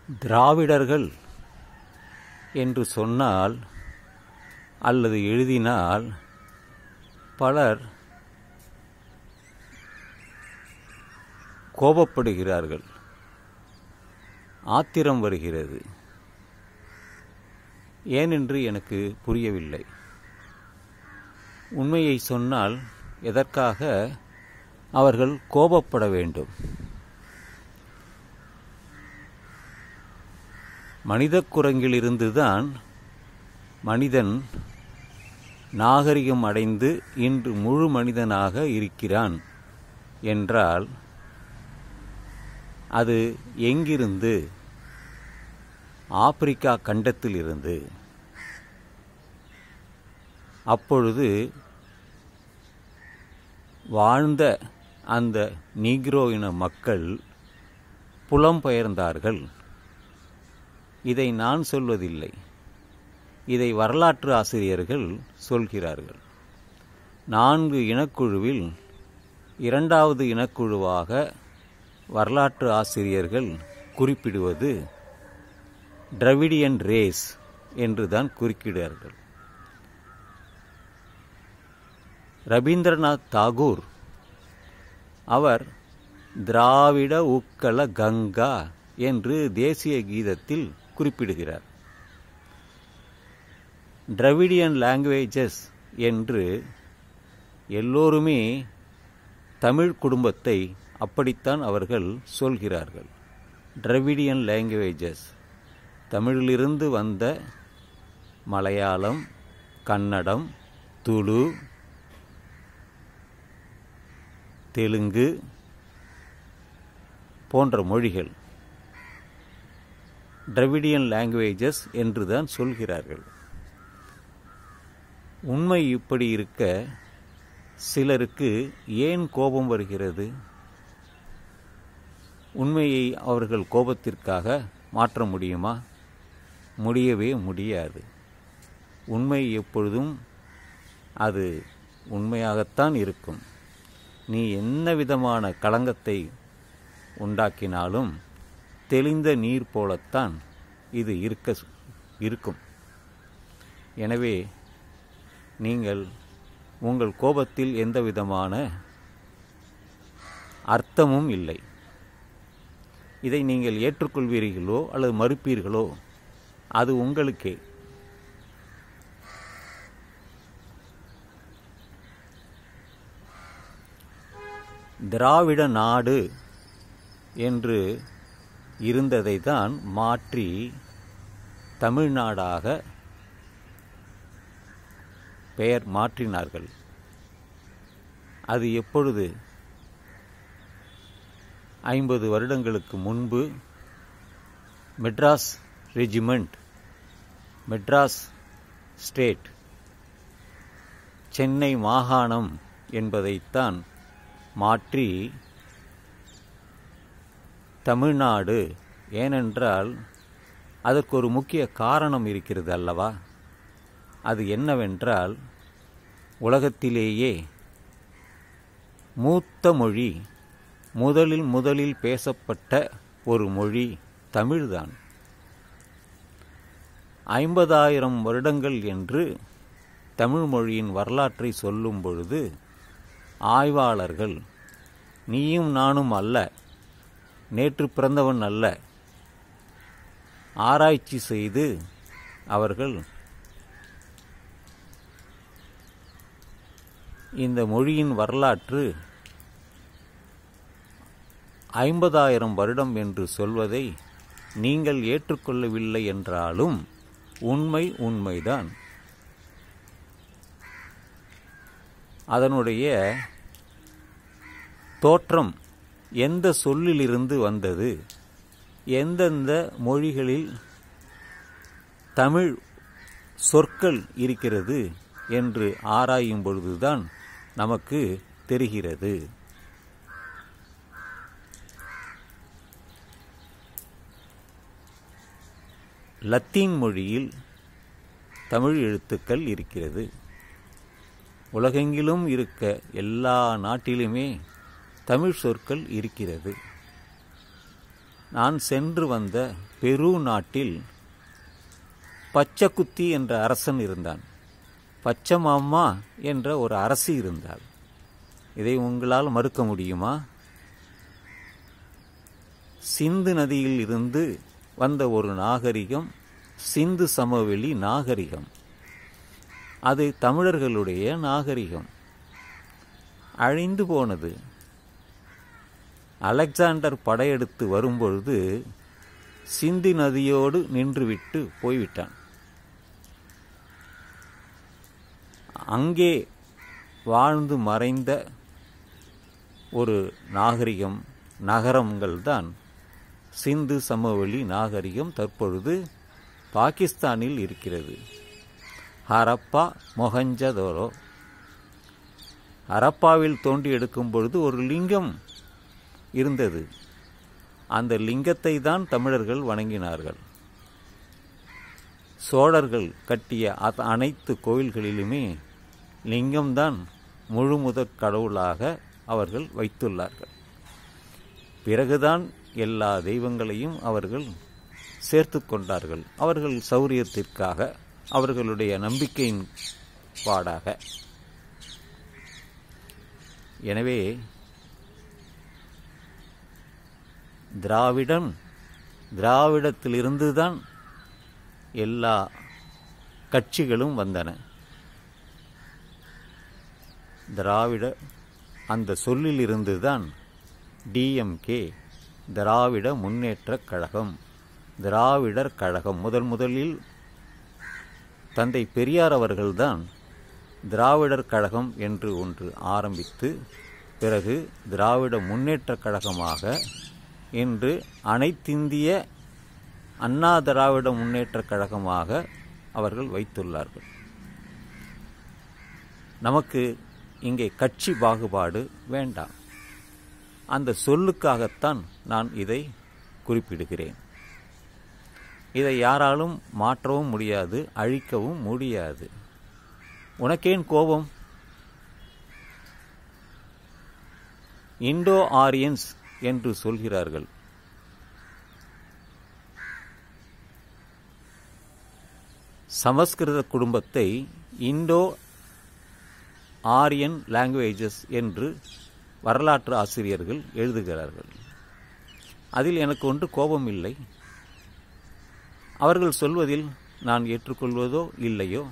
திராவிடர்கள் என்று சொன்னால் அல்லது எழுதினால் பலர் கோபப்படுகிறார்கள் ஆத்திரம் வருகிறது ஏனென்று எனக்கு புரியவில்லை உண்மையை சொன்னால் எதற்காக அவர்கள் கோபப்பட வேண்டும் மனித குரங்கிலிருந்துதான் மனிதன் நாகரிகம் அடைந்து இன்று முழு மனிதனாக இருக்கிறான் என்றால் அது எங்கிருந்து ஆப்பிரிக்கா கண்டத்திலிருந்து அப்பொழுது வாழ்ந்த அந்த நீக்ரோ இன மக்கள் புலம்பெயர்ந்தார்கள் இதை நான் சொல்வதில்லை இதை வரலாற்று ஆசிரியர்கள் சொல்கிறார்கள் நான்கு இனக்குழுவில் இரண்டாவது இனக்குழுவாக வரலாற்று ஆசிரியர்கள் குறிப்பிடுவது டிரவிடியன் ரேஸ் என்றுதான் குறுக்கிடுவார்கள் ரவீந்திரநாத் தாகூர் அவர் திராவிட உக்கல கங்கா என்று தேசிய கீதத்தில் குறிப்பிடுகிறார் டிரவிடியன் லாங்குவேஜஸ் என்று எல்லோருமே தமிழ் குடும்பத்தை அப்படித்தான் அவர்கள் சொல்கிறார்கள் டிரவிடியன் லாங்குவேஜஸ் தமிழிலிருந்து வந்த மலையாளம் கன்னடம் துளு தெலுங்கு போன்ற மொழிகள் டிரவிடியன் லாங்குவேஜஸ் என்றுதான் சொல்கிறார்கள் உண்மை இப்படி இருக்க சிலருக்கு ஏன் கோபம் வருகிறது உண்மையை அவர்கள் கோபத்திற்காக மாற்ற முடியுமா முடியவே முடியாது உண்மை எப்பொழுதும் அது உண்மையாகத்தான் இருக்கும் நீ என்ன விதமான களங்கத்தை உண்டாக்கினாலும் தெளிந்த நீர் போலத்தான் இது இருக்க இருக்கும் எனவே நீங்கள் உங்கள் கோபத்தில் எந்த விதமான அர்த்தமும் இல்லை இதை நீங்கள் ஏற்றுக்கொள்வீர்களோ அல்லது மறுப்பீர்களோ அது உங்களுக்கே திராவிட நாடு என்று இருந்ததை தான் மாற்றி தமிழ்நாடாக பெயர் மாற்றினார்கள் அது எப்பொழுது ஐம்பது வருடங்களுக்கு முன்பு மெட்ராஸ் ரெஜிமெண்ட் மெட்ராஸ் ஸ்டேட் சென்னை மாகாணம் என்பதைத்தான் மாற்றி தமிழ்நாடு ஏனென்றால் அதற்கு ஒரு முக்கிய காரணம் இருக்கிறது அல்லவா அது என்னவென்றால் உலகத்திலேயே மூத்த மொழி முதலில் முதலில் பேசப்பட்ட ஒரு மொழி தமிழ்தான் ஐம்பதாயிரம் வருடங்கள் என்று தமிழ் மொழியின் வரலாற்றை சொல்லும் பொழுது ஆய்வாளர்கள் நீயும் நானும் அல்ல நேற்று பிறந்தவன் அல்ல ஆராய்ச்சி செய்து அவர்கள் இந்த மொழியின் வரலாற்று ஐம்பதாயிரம் வருடம் என்று சொல்வதை நீங்கள் ஏற்றுக்கொள்ளவில்லை என்றாலும் உண்மை உண்மைதான் அதனுடைய தோற்றம் எந்த சொல்லிலிருந்து வந்தது எந்தெந்த மொழிகளில் தமிழ் சொற்கள் இருக்கிறது என்று ஆராயும் பொழுதுதான் நமக்கு தெரிகிறது லத்தீன் மொழியில் தமிழ் எழுத்துக்கள் இருக்கிறது உலகெங்கிலும் இருக்க எல்லா நாட்டிலுமே தமிழ் சொற்கள் இருக்கிறது நான் சென்று வந்த பெரு நாட்டில் பச்சைக்குத்தி என்ற அரசன் இருந்தான் பச்சமாமா என்ற ஒரு அரசி இருந்தாள் இதை உங்களால் மறுக்க முடியுமா சிந்து நதியில் இருந்து வந்த ஒரு நாகரிகம் சிந்து சமவெளி நாகரிகம் அது தமிழர்களுடைய நாகரிகம் அழிந்து போனது அலெக்சாண்டர் படையெடுத்து வரும்பொழுது சிந்து நதியோடு நின்றுவிட்டு போய்விட்டான் அங்கே வாழ்ந்து மறைந்த ஒரு நாகரிகம் நகரங்கள் தான் சிந்து சமவெளி நாகரிகம் தற்பொழுது பாகிஸ்தானில் இருக்கிறது ஹரப்பா மொஹஞ்சதோரோ ஹரப்பாவில் தோண்டி எடுக்கும் பொழுது ஒரு லிங்கம் இருந்தது அந்த லிங்கத்தை தான் தமிழர்கள் வணங்கினார்கள் சோழர்கள் கட்டிய அத- அனைத்து கோயில்களிலுமே லிங்கம்தான் முழுமுதற் கடவுளாக அவர்கள் வைத்துள்ளார்கள் பிறகுதான் எல்லா தெய்வங்களையும் அவர்கள் சேர்த்து கொண்டார்கள் அவர்கள் சௌரியத்திற்காக அவர்களுடைய நம்பிக்கையின் பாடாக எனவே திராவிடம் திராவிடத்திலிருந்து தான் எல்லா கட்சிகளும் வந்தன திராவிட அந்த சொல்லிலிருந்து தான் டிஎம்கே திராவிட முன்னேற்றக் கழகம் திராவிடர் கழகம் முதல் முதலில் தந்தை பெரியார் அவர்கள்தான் திராவிடர் கழகம் என்று ஒன்று ஆரம்பித்து பிறகு திராவிட முன்னேற்றக் கழகமாக இன்று அனைத்திந்திய அண்ணா திராவிட முன்னேற்றக் கழகமாக அவர்கள் வைத்துள்ளார்கள் நமக்கு இங்கே கட்சி பாகுபாடு வேண்டாம் அந்த சொல்லுக்காகத்தான் நான் இதை குறிப்பிடுகிறேன் இதை யாராலும் மாற்றவும் முடியாது அழிக்கவும் முடியாது உனக்கேன் கோபம் இண்டோ ஆரியன்ஸ் என்று சொல்கிறார்கள் சமஸ்கிருத குடும்பத்தை இண்டோ ஆரியன் லாங்குவேஜஸ் என்று வரலாற்று ஆசிரியர்கள் எழுதுகிறார்கள் அதில் எனக்கு ஒன்று கோபம் இல்லை அவர்கள் சொல்வதில் நான் ஏற்றுக்கொள்வதோ இல்லையோ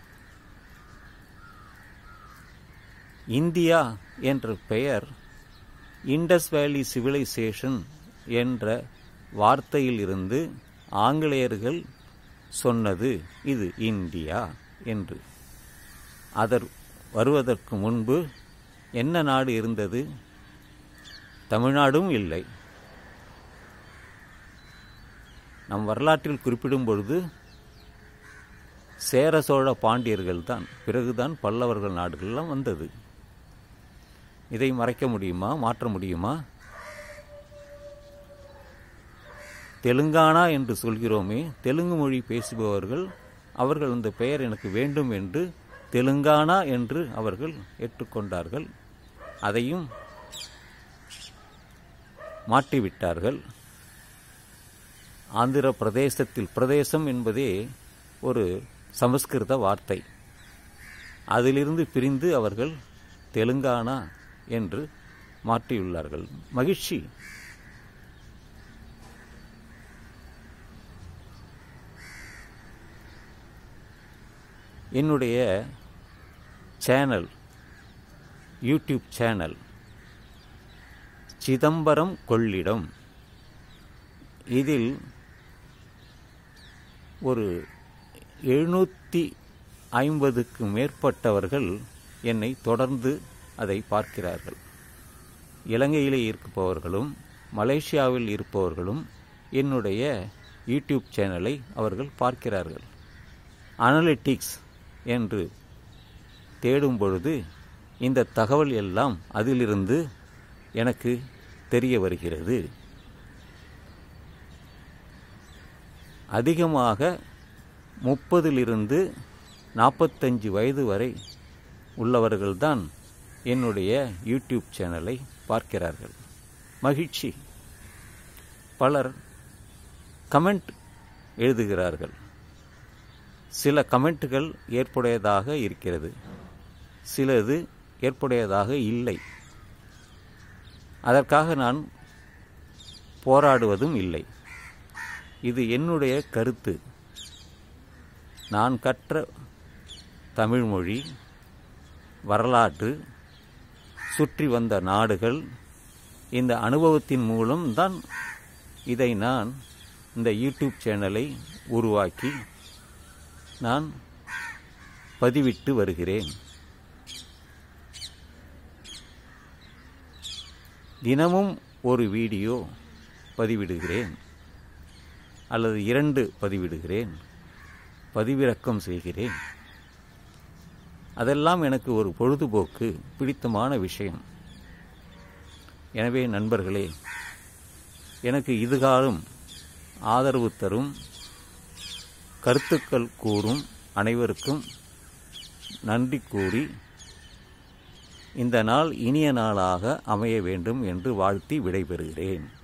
இந்தியா என்ற பெயர் இண்டஸ் வேலி சிவிலைசேஷன் என்ற வார்த்தையில் இருந்து ஆங்கிலேயர்கள் சொன்னது இது இந்தியா என்று அதர் வருவதற்கு முன்பு என்ன நாடு இருந்தது தமிழ்நாடும் இல்லை நம் வரலாற்றில் குறிப்பிடும் பொழுது சேர சோழ பாண்டியர்கள் தான் பிறகுதான் பல்லவர்கள் நாடுகள்லாம் வந்தது இதை மறைக்க முடியுமா மாற்ற முடியுமா தெலுங்கானா என்று சொல்கிறோமே தெலுங்கு மொழி பேசுபவர்கள் அவர்கள் அந்த பெயர் எனக்கு வேண்டும் என்று தெலுங்கானா என்று அவர்கள் ஏற்றுக்கொண்டார்கள் அதையும் மாற்றிவிட்டார்கள் ஆந்திர பிரதேசத்தில் பிரதேசம் என்பதே ஒரு சமஸ்கிருத வார்த்தை அதிலிருந்து பிரிந்து அவர்கள் தெலுங்கானா என்று மாற்றியுள்ளார்கள் மகிழ்ச்சி என்னுடைய channel YouTube channel Chidambaram Kollidam இதில் ஒரு எழுநூற்றி ஐம்பதுக்கு மேற்பட்டவர்கள் என்னை தொடர்ந்து அதை பார்க்கிறார்கள் இலங்கையிலே இருப்பவர்களும் மலேசியாவில் இருப்பவர்களும் என்னுடைய யூடியூப் சேனலை அவர்கள் பார்க்கிறார்கள் அனலிட்டிக்ஸ் என்று தேடும் பொழுது இந்த தகவல் எல்லாம் அதிலிருந்து எனக்கு தெரிய வருகிறது அதிகமாக முப்பதிலிருந்து நாற்பத்தஞ்சு வயது வரை உள்ளவர்கள்தான் என்னுடைய யூடியூப் சேனலை பார்க்கிறார்கள் மகிழ்ச்சி பலர் கமெண்ட் எழுதுகிறார்கள் சில கமெண்ட்டுகள் ஏற்புடையதாக இருக்கிறது சிலது ஏற்புடையதாக இல்லை அதற்காக நான் போராடுவதும் இல்லை இது என்னுடைய கருத்து நான் கற்ற தமிழ்மொழி வரலாற்று சுற்றி வந்த நாடுகள் இந்த அனுபவத்தின் மூலம்தான் இதை நான் இந்த யூடியூப் சேனலை உருவாக்கி நான் பதிவிட்டு வருகிறேன் தினமும் ஒரு வீடியோ பதிவிடுகிறேன் அல்லது இரண்டு பதிவிடுகிறேன் பதிவிறக்கம் செய்கிறேன் அதெல்லாம் எனக்கு ஒரு பொழுதுபோக்கு பிடித்தமான விஷயம் எனவே நண்பர்களே எனக்கு இதுகாலம் ஆதரவு தரும் கருத்துக்கள் கூறும் அனைவருக்கும் நன்றி கூறி இந்த நாள் இனிய நாளாக அமைய வேண்டும் என்று வாழ்த்தி விடைபெறுகிறேன்